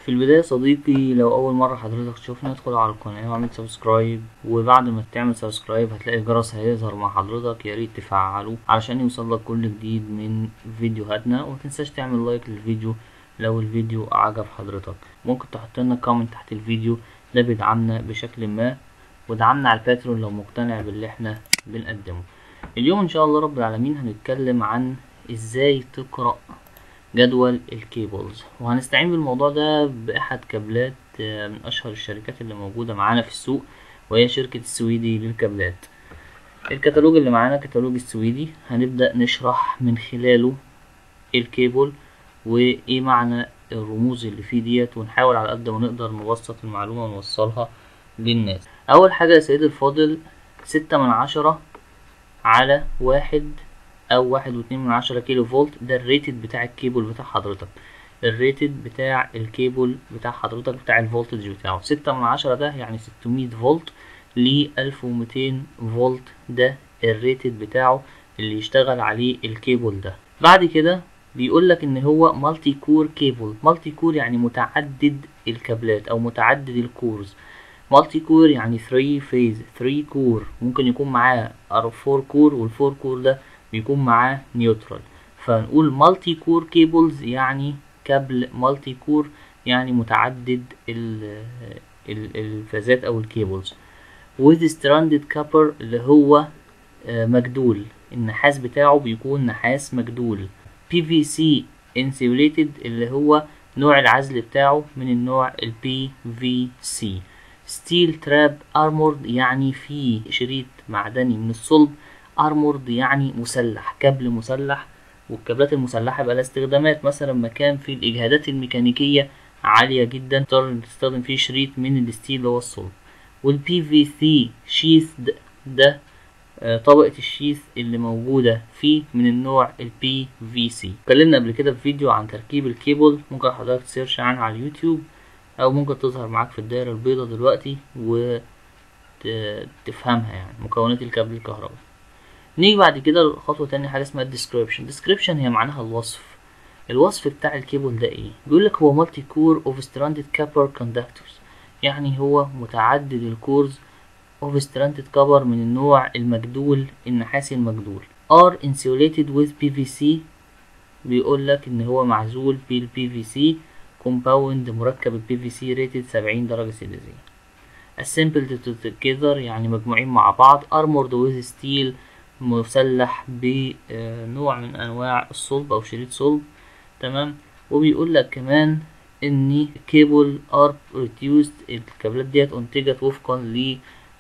في البداية صديقي لو أول مرة حضرتك تشوفنا ادخل على القناة واعمل سبسكرايب وبعد ما تعمل سبسكرايب هتلاقي الجرس هيظهر مع حضرتك ياريت تفعله علشان يوصلك كل جديد من فيديوهاتنا ومتنساش تعمل لايك للفيديو لو الفيديو عجب حضرتك ممكن تحط لنا كومنت تحت الفيديو ده بيدعمنا بشكل ما ودعمنا على الباترون لو مقتنع باللي احنا بنقدمه اليوم ان شاء الله رب العالمين هنتكلم عن ازاي تقرأ جدول الكيبلز وهنستعين بالموضوع ده بأحد كابلات من أشهر الشركات اللي موجودة معانا في السوق وهي شركة السويدي للكابلات الكتالوج اللي معانا كتالوج السويدي هنبدأ نشرح من خلاله الكيبل وإيه معنى الرموز اللي فيه ديت ونحاول على قد ما نقدر نبسط المعلومة ونوصلها للناس أول حاجة يا سيدي الفاضل ستة من عشرة على واحد او واحد واتنين من عشرة كيلو فولت ده الريتد بتاع الكيبل بتاع حضرتك الريتد بتاع الكيبل بتاع حضرتك بتاع الفولتج بتاعه ستة من عشرة ده يعني ستمية فولت ل ألف ومتين فولت ده الريتد بتاعه اللي يشتغل عليه الكيبل ده بعد كده بيقول لك ان هو مالتي كور كيبل مالتي كور يعني متعدد الكابلات او متعدد الكورز مالتي كور يعني 3 فيز 3 كور ممكن يكون معاه 4 كور والفور كور ده بيكون معاه نيوترال فنقول مالتي كور كيبلز يعني كابل مالتي كور يعني متعدد ال ال الفازات او الكيبلز with stranded copper اللي هو مجدول النحاس بتاعه بيكون نحاس مجدول PVC insulated اللي هو نوع العزل بتاعه من النوع ال PVC steel trap armored يعني فيه شريط معدني من الصلب ارمورد يعني مسلح كابل مسلح والكابلات المسلحة بقى لها استخدامات مثلا مكان في الإجهادات الميكانيكية عالية جدا تقدر تستخدم فيه شريط من الستيل اللي هو الصلب والبي في سي شيث ده, ده آه طبقة الشيث اللي موجودة فيه من النوع البي في سي اتكلمنا قبل كده في فيديو عن تركيب الكيبل ممكن حضرتك تسيرش عنها على اليوتيوب أو ممكن تظهر معاك في الدائرة البيضاء دلوقتي وتفهمها يعني مكونات الكابل الكهربائي نيجي بعد كده لخطوة تانية حاجة اسمها الديسكريبشن الديسكريبشن هي معناها الوصف الوصف بتاع الكيبل ده ايه بيقولك هو مالتي كور اوف ستراندد كابر كوندكتورز يعني هو متعدد الكورز اوف ستراندد كابر من النوع المجدول النحاسي المجدول are insulated with PVC بيقولك ان هو معزول بالبي في سي كومباوند مركب البي في سي ريتد سبعين درجة سيليزية assembled together يعني مجموعين مع بعض armored with steel مسلح بنوع من انواع الصلب او شريط صلب تمام وبيقول لك كمان ان كيبل ار ريديوست الكابلات ديت انتجت وفقا للاي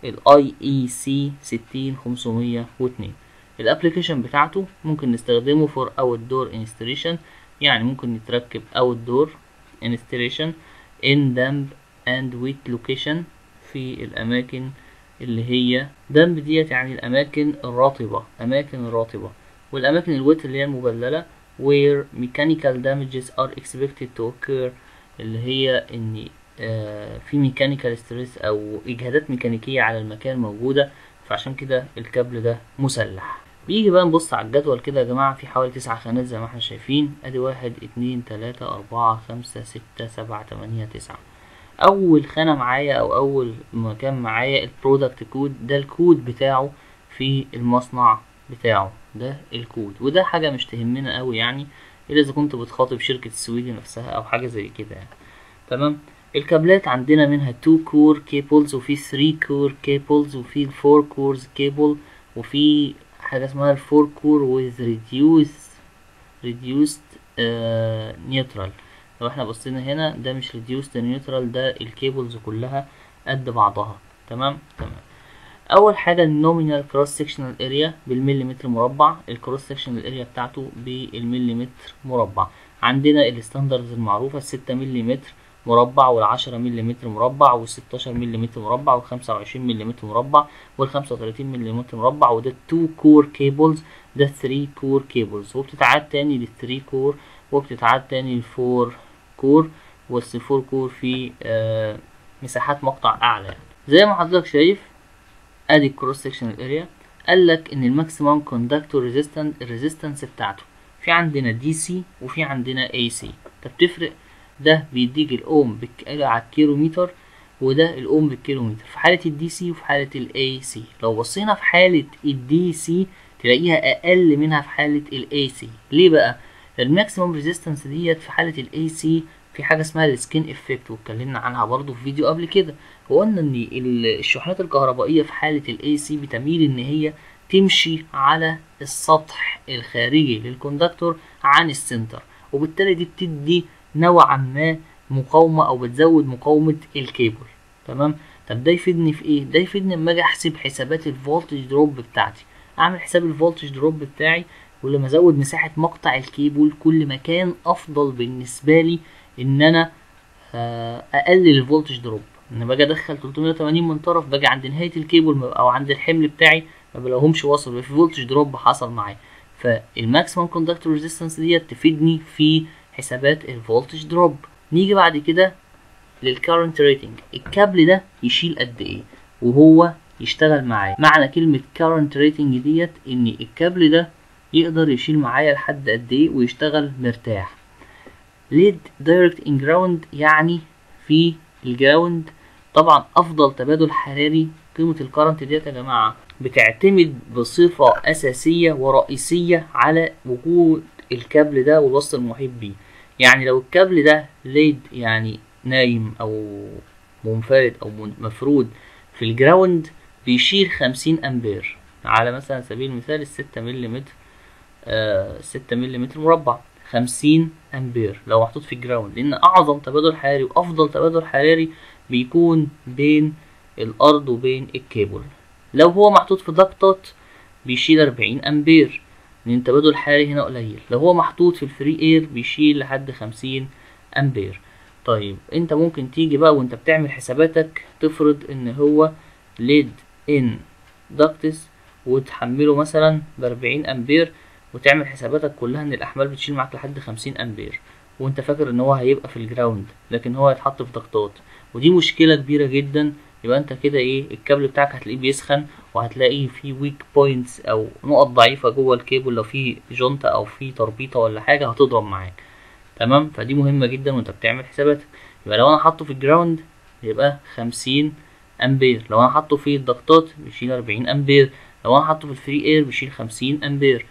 اي سي ستين خمسمية واتنين الابليكيشن بتاعته ممكن نستخدمه فور اوت دور انستليشن يعني ممكن يتركب اوت دور انستليشن ان دامب اند ويت لوكيشن في الاماكن اللي هي دمب ديت يعني الأماكن الرطبة أماكن الرطبة والأماكن الوت اللي هي المبللة where mechanical damages are expected to occur اللي هي إن آه في mechanical stress أو إجهادات ميكانيكية على المكان موجودة فعشان كده الكابل ده مسلح بيجي بقى نبص على الجدول كده يا جماعة في حوالي تسع خانات زي ما احنا شايفين ادي واحد اتنين تلاتة أربعة خمسة ستة سبعة تمانية تسعة اول خانه معايا او اول مكان معايا البرودكت كود ده الكود بتاعه في المصنع بتاعه ده الكود وده حاجه مش تهمنا قوي يعني الا اذا كنت بتخاطب شركه السويدي نفسها او حاجه زي كده يعني تمام الكابلات عندنا منها 2 كور كيبلز وفي 3 كور كيبلز وفي 4 كورز كيبل وفي حاجه اسمها 4 كور with reduced reduced uh, neutral لو احنا بصينا هنا ده مش ريديوست نيوترال ده الكيبلز كلها قد بعضها تمام تمام اول حاجه النومينال كروس سكشنال اريا بالمليمتر مربع الكروس سكشنال اريا بتاعته بالمليمتر مربع عندنا الستاندردز المعروفه 6 مليمتر مربع والعشرة مليمتر مربع والستاشر مليمتر مربع والخمسة وعشرين مليمتر مربع والخمسة وتلاتين مليمتر مربع وده التو كور كيبلز ده الثري كور كيبلز وبتتعاد تاني للثري كور وبتتعاد تاني للفور كور والفور كور في آه مساحات مقطع اعلى يعني. زي ما حضرتك شايف ادي الكروس سكشن اريا قال لك ان الماكسيمم كوندكتور ريزيستنس الريزيستنس بتاعته في عندنا دي سي وفي عندنا اي سي طب تفرق ده بيديك الاوم بالك... على الكيلومتر وده الاوم بالكيلومتر في حالة الدي سي وفي حالة الاي سي لو بصينا في حالة الدي سي تلاقيها اقل منها في حالة الاي سي ليه بقى الماكسيموم ريزيستنس ديت في حالة الاي سي في حاجة اسمها السكين افكت واتكلمنا عنها برضو في فيديو قبل كده وقلنا ان الشحنات الكهربائية في حالة الاي سي بتميل ان هي تمشي على السطح الخارجي للكوندكتور عن السنتر وبالتالي دي بتدي نوعا ما مقاومة او بتزود مقاومة الكيبل تمام طب ده يفيدني في ايه ده يفيدني لما اجي احسب حسابات الفولتج دروب بتاعتي اعمل حساب الفولتج دروب بتاعي ولما ازود مساحة مقطع الكيبل كل ما كان افضل بالنسبة لي ان انا اقلل الفولتج دروب ان باجي ادخل 380 من طرف باجي عند نهاية الكيبل او عند الحمل بتاعي ما بلاقيهمش وصل في فولتج دروب حصل معايا فالماكسيمم كوندكتور ريزيستنس ديت تفيدني في حسابات الفولتج دروب نيجي بعد كده للكارنت ريتنج الكابل ده يشيل قد ايه وهو يشتغل معايا معنى كلمة current rating ديت ان الكابل ده يقدر يشيل معايا لحد قد ايه ويشتغل مرتاح lead direct in ground يعني في الجراوند طبعا افضل تبادل حراري قيمة الكرنت ديت يا جماعة بتعتمد بصفة اساسية ورئيسية على وجود الكابل ده والوسط المحيط بيه يعني لو الكابل ده ليد يعني نايم او منفرد او مفرود في الجراوند بيشيل خمسين امبير على مثلا سبيل المثال الستة مليمتر آه ستة مليمتر مربع خمسين امبير لو محطوط في الجراوند لان اعظم تبادل حراري وافضل تبادل حراري بيكون بين الارض وبين الكيبل لو هو محطوط في ضغطات بيشيل أربعين امبير لان التبادل الحراري هنا قليل لو هو محطوط في الفري اير بيشيل لحد خمسين امبير طيب انت ممكن تيجي بقى وانت بتعمل حساباتك تفرض ان هو ليد ان داكتس وتحمله مثلا بأربعين امبير وتعمل حساباتك كلها ان الاحمال بتشيل معاك لحد خمسين امبير وانت فاكر ان هو هيبقى في الجراوند لكن هو هيتحط في ضغطات ودي مشكلة كبيرة جدا يبقى انت كده ايه الكابل بتاعك هتلاقيه بيسخن وهتلاقيه في ويك بوينتس او نقط ضعيفة جوه الكيبل لو في جونتا او في تربيطة ولا حاجة هتضرب معاك تمام فدي مهمة جدا وانت بتعمل حساباتك يبقى لو انا حاطه في الجراوند يبقى خمسين امبير لو انا حاطه في الضغطات بيشيل أربعين امبير لو انا حاطه في الفري اير بيشيل خمسين امبير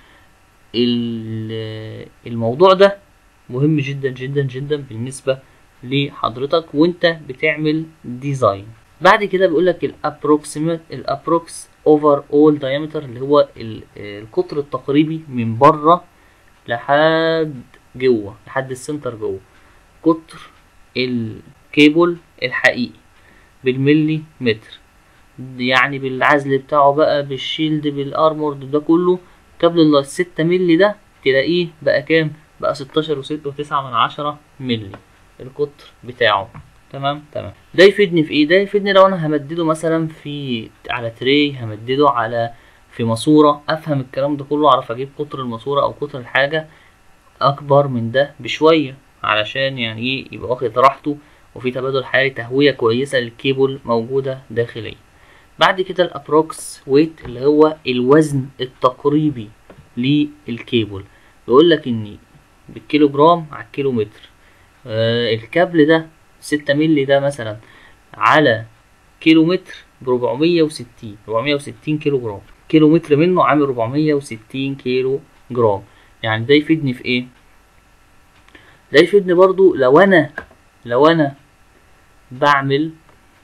الموضوع ده مهم جدا جدا جدا بالنسبة لحضرتك وانت بتعمل ديزاين بعد كده بيقول لك الابروكسيمت الابروكس اوفر اول دايمتر اللي هو القطر التقريبي من بره لحد جوه لحد السنتر جوه قطر الكيبل الحقيقي بالملي متر يعني بالعزل بتاعه بقى بالشيلد بالارمورد ده كله كابل الستة ملي ده تلاقيه بقى كام بقى ستاشر وستة وتسعة من عشرة ملي القطر بتاعه تمام تمام ده يفيدني في ايه ده يفيدني لو انا همدده مثلا في على تري همدده على في ماسورة افهم الكلام ده كله اعرف اجيب قطر الماسورة او قطر الحاجة اكبر من ده بشوية علشان يعني ايه يبقى واخد راحته وفي تبادل حراري تهوية كويسة للكيبل موجودة داخليا بعد كده الابروكس ويت اللي هو الوزن التقريبي للكيبل بيقول لك ان بالكيلو جرام على الكيلو متر آه الكابل ده ستة ملي ده مثلا على كيلو متر بربعمية وستين ربعمية وستين كيلو جرام كيلو متر منه عامل ربعمية وستين كيلو جرام يعني ده يفيدني في ايه ده يفيدني برضو لو انا لو انا بعمل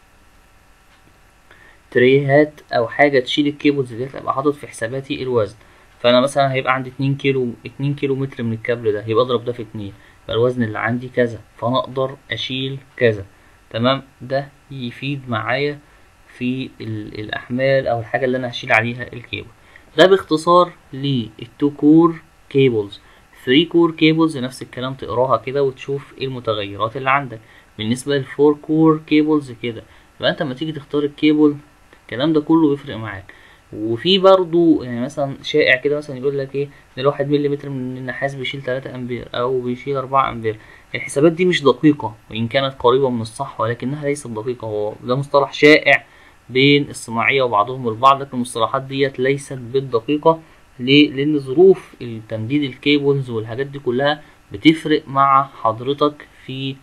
تريهات او حاجه تشيل الكيبلز ديت ابقى حاطط في حساباتي الوزن فانا مثلا هيبقى عندي اتنين كيلو اتنين كيلو متر من الكابل ده يبقى اضرب ده في اتنين يبقى الوزن اللي عندي كذا فانا اقدر اشيل كذا تمام ده يفيد معايا في الاحمال او الحاجه اللي انا هشيل عليها الكيبل ده باختصار للتو كور كيبلز 3 كور كيبلز نفس الكلام تقراها كده وتشوف ايه المتغيرات اللي عندك بالنسبه للفور كور كيبلز كده يبقى انت لما تيجي تختار الكيبل الكلام ده كله بيفرق معاك وفي برضو يعني مثلا شائع كده مثلا يقول لك ايه ان الواحد ملي متر من النحاس بيشيل 3 امبير او بيشيل 4 امبير الحسابات دي مش دقيقة وان كانت قريبة من الصح ولكنها ليست دقيقة هو ده مصطلح شائع بين الصناعية وبعضهم البعض لكن المصطلحات ديت ليست بالدقيقة ليه؟ لأن ظروف تمديد الكيبلز والحاجات دي كلها بتفرق مع حضرتك في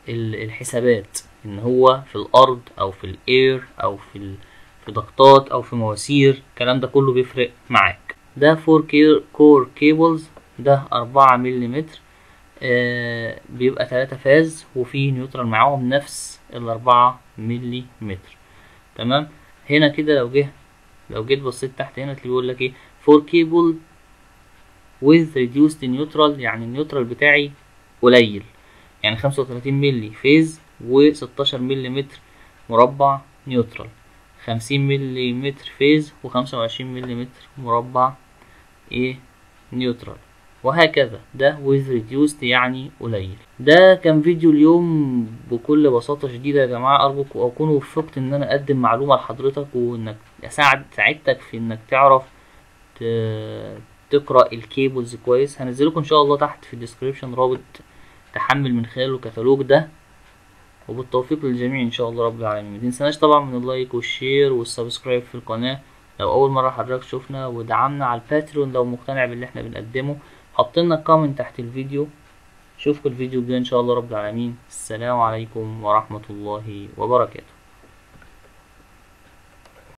ال- الحسابات ان هو في الارض او في الاير او في ال... في ضغطات او في مواسير الكلام ده كله بيفرق معاك ده 4 كور كيبلز ده أربعة مليمتر آه بيبقى تلاتة فاز وفي نيوترال معاهم نفس الأربعة ملي متر تمام هنا كده لو جه لو جيت بصيت تحت هنا تلاقيه بيقول لك ايه فور كيبل with reduced neutral يعني النيوترال بتاعي قليل يعني خمسة وتلاتين ملي فيز وستاشر ملي متر مربع نيوترال خمسين ملي متر فيز وخمسة وعشرين ملي متر مربع ايه نيوترال وهكذا ده with reduced يعني قليل ده كان فيديو اليوم بكل بساطة شديدة يا جماعة أرجوك أكون وفقت إن أنا أقدم معلومة لحضرتك وإنك أساعد ساعدتك في إنك تعرف ت- تقرأ الكيبلز كويس هنزلكم إن شاء الله تحت في الديسكريبشن رابط تحمل من خلاله الكتالوج ده وبالتوفيق للجميع إن شاء الله رب العالمين متنسناش طبعا من اللايك والشير والسبسكرايب في القناة لو أول مرة حضرتك شوفنا ودعمنا على الباتريون لو مقتنع باللي احنا بنقدمه حطلنا كومنت تحت الفيديو اشوفكم الفيديو الجاي ان شاء الله رب العالمين السلام عليكم ورحمة الله وبركاته